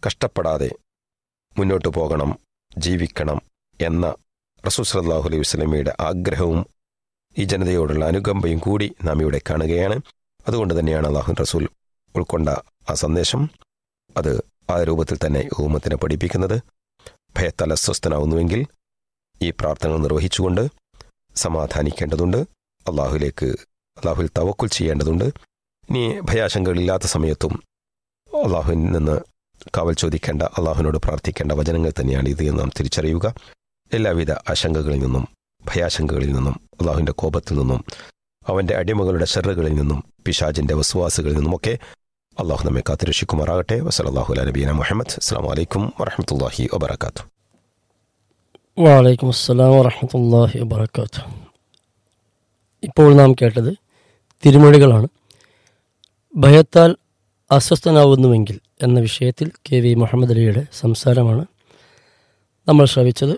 കഷ്ടപ്പെടാതെ മുന്നോട്ട് പോകണം ജീവിക്കണം എന്ന റസൂൽ സല്ലല്ലാഹു അലൈഹി വസല്ലമയുടെ ആഗ്രഹവും ഈ ജനതയോടുള്ള അനുകമ്പയും കൂടി നാം ഇവിടെ കാണുകയാണ് അതുകൊണ്ട് തന്നെയാണ് അള്ളാഹു റസൂൽ ഉൾക്കൊണ്ട ആ സന്ദേശം അത് ആ രൂപത്തിൽ തന്നെ ഊമത്തിനെ പഠിപ്പിക്കുന്നത് ഭയത്താൽ അസ്വസ്ഥനാവുന്നുവെങ്കിൽ ഈ പ്രാർത്ഥനകൾ നിർവഹിച്ചുകൊണ്ട് സമാധാനിക്കേണ്ടതുണ്ട് അള്ളാഹുലേക്ക് അള്ളാഹുവിൽ തവക്കുൽ ചെയ്യേണ്ടതുണ്ട് ഇനി ഭയാശങ്കകളില്ലാത്ത സമയത്തും അള്ളാഹുവിൽ നിന്ന് കാവൽ ചോദിക്കേണ്ട അള്ളാഹുവിനോട് പ്രാർത്ഥിക്കേണ്ട വചനങ്ങൾ തന്നെയാണ് ഇത് എന്ന് നാം തിരിച്ചറിയുക എല്ലാവിധ ആശങ്കകളിൽ നിന്നും ഭയാശങ്കകളിൽ നിന്നും അള്ളാഹുവിൻ്റെ കോപത്തിൽ നിന്നും അവൻ്റെ അടിമകളുടെ ഷെറുകളിൽ നിന്നും പിശാജിൻ്റെ വസുവാസുകളിൽ നിന്നുമൊക്കെ അള്ളാഹു നമ്മെ കാത്തിരക്ഷിക്കുമാറാകട്ടെ വസലാഹു അല നബീന മുഹമ്മദ് അസ്സാം വലൈക്കും വറഹമത്തല്ലാഹി വബർക്കാത്തു വാലൈക്കും അസ്സലാം വറഹമത്തല്ലാഹി വബർക്കാത്തു ഇപ്പോൾ നാം കേട്ടത് തിരുമൊഴികളാണ് ഭയത്താൽ അസ്വസ്ഥനാവുന്നുവെങ്കിൽ എന്ന വിഷയത്തിൽ കെ വി മുഹമ്മദ് അലിയുടെ സംസാരമാണ് നമ്മൾ ശ്രവിച്ചത്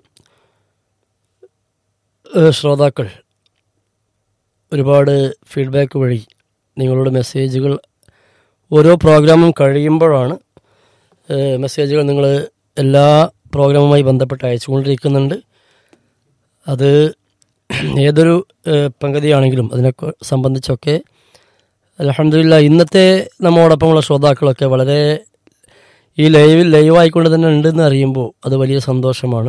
ഏഹ് ശ്രോതാക്കൾ ഒരുപാട് ഫീഡ്ബാക്ക് വഴി നിങ്ങളുടെ മെസ്സേജുകൾ ഓരോ പ്രോഗ്രാമും കഴിയുമ്പോഴാണ് ഏഹ് മെസ്സേജുകൾ നിങ്ങൾ എല്ലാ പ്രോഗ്രാമുമായി ബന്ധപ്പെട്ട് അയച്ചുകൊണ്ടിരിക്കുന്നുണ്ട് അത് ഏതൊരു ഏഹ് പങ്കുതിയാണെങ്കിലും അതിനൊക്കെ സംബന്ധിച്ചൊക്കെ അലഹമില്ല ഇന്നത്തെ നമ്മോടൊപ്പമുള്ള ശ്രോതാക്കളൊക്കെ വളരെ ഈ ലൈവിൽ ലൈവായിക്കൊണ്ട് തന്നെ ഉണ്ടെന്ന് അറിയുമ്പോൾ അത് വലിയ സന്തോഷമാണ്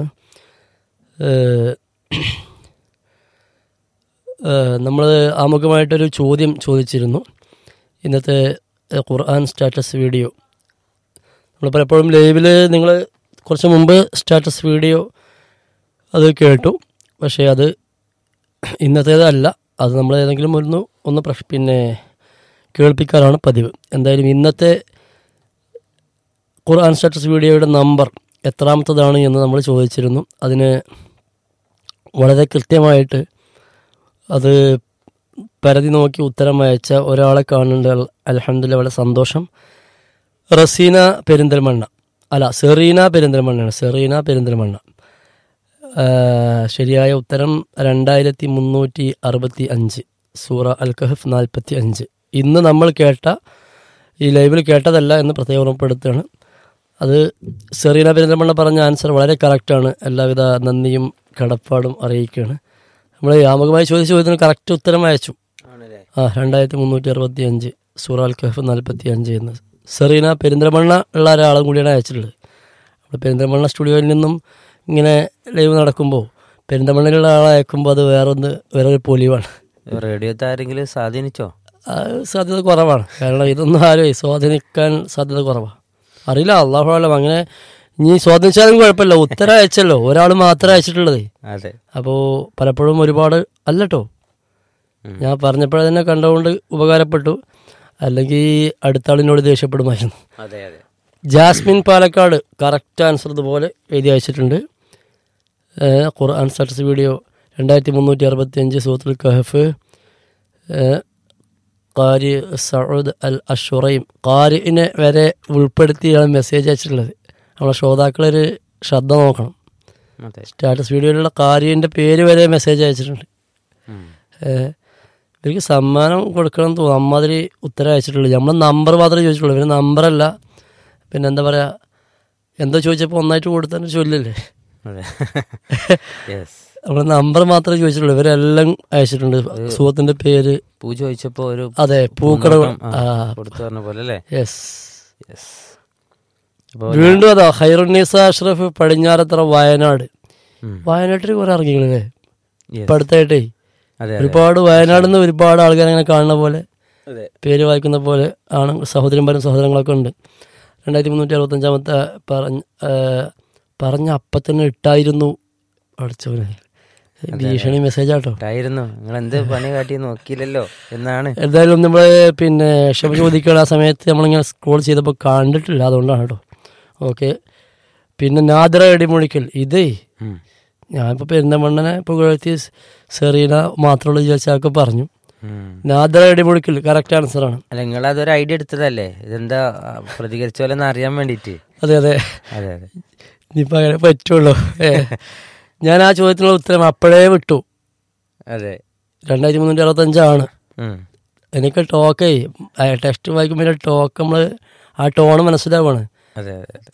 നമ്മൾ ആമുഖമായിട്ടൊരു ചോദ്യം ചോദിച്ചിരുന്നു ഇന്നത്തെ ഏഹ്, ഖുർആൻ സ്റ്റാറ്റസ് വീഡിയോ നമ്മൾ പലപ്പോഴും ലൈവിൽ നിങ്ങൾ കുറച്ച് മുമ്പ് സ്റ്റാറ്റസ് വീഡിയോ അത് കേട്ടു പക്ഷേ അത് ഇന്നത്തേതല്ല അത് നമ്മൾ ഏതെങ്കിലും ഒന്ന് ഒന്ന് പ്രശ് പിന്നെ കേൾപ്പിക്കാറാണ് പതിവ് എന്തായാലും ഇന്നത്തെ ഖുർആൻ സ്റ്റാറ്റസ് വീഡിയോയുടെ നമ്പർ എത്രാമത്തതാണ് എന്ന് നമ്മൾ ചോദിച്ചിരുന്നു അതിന് വളരെ കൃത്യമായിട്ട് അത് പരതി നോക്കി ഉത്തരം അയച്ച ഒരാളെ കാണുന്നുണ്ട് അലഹമ്മദില്ല വളരെ സന്തോഷം റസീന പെരിന്തൽമണ്ണ അല്ല സെറീന പെരിന്തൽമണ്ണയാണ് സെറീന പെരിന്തൽമണ്ണ ആ, ശരിയായ ഉത്തരം രണ്ടായിരത്തി മുന്നൂറ്റി അറുപത്തി അഞ്ച് സൂറ അൽ കഹഫ് നാൽപ്പത്തി അഞ്ച് ഇന്ന് നമ്മൾ കേട്ട ഈ ലൈവിൽ കേട്ടതല്ല എന്ന് പ്രത്യേകം ഉറപ്പെടുത്തുകയാണ് അത് സെറീന പെരിന്തൽമണ്ണ പറഞ്ഞ ആൻസർ വളരെ കറക്റ്റാണ് എല്ലാവിധ നന്ദിയും കടപ്പാടും അറിയിക്കുകയാണ് നമ്മൾ ആമുഖമായി ചോദിച്ച ചോദ്യത്തിന് കറക്റ്റ് ഉത്തരം അയച്ചു ആ രണ്ടായിരത്തി മുന്നൂറ്റി അറുപത്തി അഞ്ച് സൂറ അൽ കഹഫ് നാൽപ്പത്തി അഞ്ച് എന്ന് സെറീന പെരിന്തൽമണ്ണ ഉള്ള ഒരാളും കൂടിയാണ് അയച്ചിട്ടുള്ളത് അപ്പോൾ പെരിന്തൽമണ്ണ സ്റ്റുഡിയോയിൽ നിന്നും ഇങ്ങനെ ലൈവ് നടക്കുമ്പോൾ പെരിന്തൽമണ്ണയിലുള്ള ആളെ അയക്കുമ്പോൾ അത് വേറൊന്ന് വേറൊരു പൊലിവാണ് റേഡിയോത്തെ ആരെങ്കിലും സ്വാധീനിച്ചോ ആ, സാധ്യത കുറവാണ് കാരണം ഇതൊന്നും ആരും സ്വാധീനിക്കാൻ സാധ്യത കുറവാണ് അറിയില്ല അള്ളാഹു ആലം അങ്ങനെ ഇനി സ്വാധീനിച്ചാലും കുഴപ്പമില്ല ഉത്തരം അയച്ചല്ലോ ഒരാൾ മാത്രമേ അയച്ചിട്ടുള്ളത് അതെ അപ്പോൾ പലപ്പോഴും ഒരുപാട് അല്ലട്ടോ ഞാൻ പറഞ്ഞപ്പോഴേ തന്നെ കണ്ടുകൊണ്ട് ഉപകാരപ്പെട്ടു അല്ലെങ്കിൽ അടുത്ത ആളിനോട് ദേഷ്യപ്പെടുമായിരുന്നു അതെ അതെ ജാസ്മിൻ പാലക്കാട് കറക്റ്റ് ആൻസർ ഇതുപോലെ എഴുതി അയച്ചിട്ടുണ്ട് ഏഹ് ഖുർആൻ സ്റ്റാറ്റസ് വീഡിയോ രണ്ടായിരത്തി മുന്നൂറ്റി അറുപത്തി അഞ്ച് സൂത്തുൽ കഹഫ് ഏഹ് ഖാരി സൗദ് അൽ അഷുറയും ഖാരിനെ വരെ ഉൾപ്പെടുത്തിയാണ് മെസ്സേജ് അയച്ചിട്ടുള്ളത് നമ്മളെ ശ്രോതാക്കളൊരു ശ്രദ്ധ നോക്കണം അതെ സ്റ്റാറ്റസ് വീഡിയോയിലുള്ള കാരിൻ്റെ പേര് വരെ മെസ്സേജ് അയച്ചിട്ടുണ്ട് ഉം. ഏഹ് ഇവർക്ക് സമ്മാനം കൊടുക്കണം എന്ന് തോന്നുന്നു അമ്മാതിരി ഉത്തരം അയച്ചിട്ടുള്ളൂ നമ്മൾ നമ്പർ മാത്രമേ ചോദിച്ചിട്ടുള്ളൂ ഇവര് നമ്പറല്ല പിന്നെ എന്താ പറയുക എന്തോ ചോദിച്ചപ്പോൾ ഒന്നായിട്ട് കൊടുത്തന്നെ ചൊല്ലല്ലേ അതെ യെസ് നമ്മൾ നമ്പർ മാത്രമേ ചോദിച്ചിട്ടുള്ളൂ ഇവരെല്ലാം അയച്ചിട്ടുണ്ട് സുഹൃത്തിൻ്റെ പേര് പൂ ചോദിച്ചപ്പോ ഒരു അതെ പൂക്കട പൂന്തോട്ടം, ആ, ആ കൊടുത്തു പറഞ്ഞ പോലെ അല്ലേ യെസ് യെസ് അപ്പോ വീണ്ടും അതാ ഹൈറുന്നീസ അഷ്റഫ് പടിഞ്ഞാറത്തറ വയനാട് ഉം. വയനാട്ടിൽ കുറെ ഇറങ്ങിങ്ങളല്ലേ Yes. ഇപ്പം അടുത്തായിട്ടേ അതെ അതെ ഒരുപാട് വയനാട് നിന്ന് ഒരുപാട് ആൾക്കാർ അങ്ങനെ കാണുന്ന പോലെ അതെ പേര് വായിക്കുന്ന പോലെ ആണ് സഹോദരന്മാരും സഹോദരങ്ങളൊക്കെ ഉണ്ട് രണ്ടായിരത്തി മുന്നൂറ്റി അറുപത്തഞ്ചാമത്തെ പറഞ്ഞ ആ, പറഞ്ഞ അപ്പം തന്നെ ഇട്ടായിരുന്നു അടിച്ചവനെ ഭീഷണി മെസ്സേജ് ആട്ടോ ഉണ്ടായിരുന്നു നിങ്ങൾ എന്ത് പണി കാട്ടി നോക്കിയില്ലല്ലോ എന്നാണ് എന്തായാലും നമ്മൾ പിന്നെ ക്ഷമ ചോദിക്കണം ആ സമയത്ത് നമ്മളിങ്ങനെ സ്ക്രോൾ ചെയ്തപ്പോൾ കണ്ടിട്ടില്ല അതുകൊണ്ടാണ് കേട്ടോ ഓക്കെ പിന്നെ നാദ്ര ഇടിമുഴിക്കൽ ഇതേ ഉം. ഞാനിപ്പോൾ പെരുന്തമണ്ണനെ പുകഴ്ത്തി സെറീന മാത്രമുള്ള വിചാരിച്ചൊക്കെ പറഞ്ഞു ഉം. നാദ്ര ഇടിമുഴിക്കൽ കറക്റ്റ് ആൻസറാണ് അല്ല നിങ്ങൾ അതൊരു ഐഡിയ എടുത്തതല്ലേ ഇതെന്താ ആ, പ്രതികരിച്ച പോലെ ഒന്ന് അറിയാൻ വേണ്ടിട്ട് അതെ അതെ അതെ അതെ ഇനിയിപ്പോൾ അങ്ങനെ പറ്റുള്ളൂ ഏ. ഞാൻ ആ ചോദ്യത്തിനുള്ള ഉത്തരം അപ്പോഴേ വിട്ടു അതെ രണ്ടായിരത്തി മുന്നൂറ്റി അറുപത്തഞ്ചാണ് ഉം. എനിക്ക് ടോക്കേ ടെക്സ്റ്റ് വായിക്കുമ്പോൾ ടോക്ക് നമ്മൾ ആ ടോണ് മനസ്സിലാവാണ് അതെ അതെ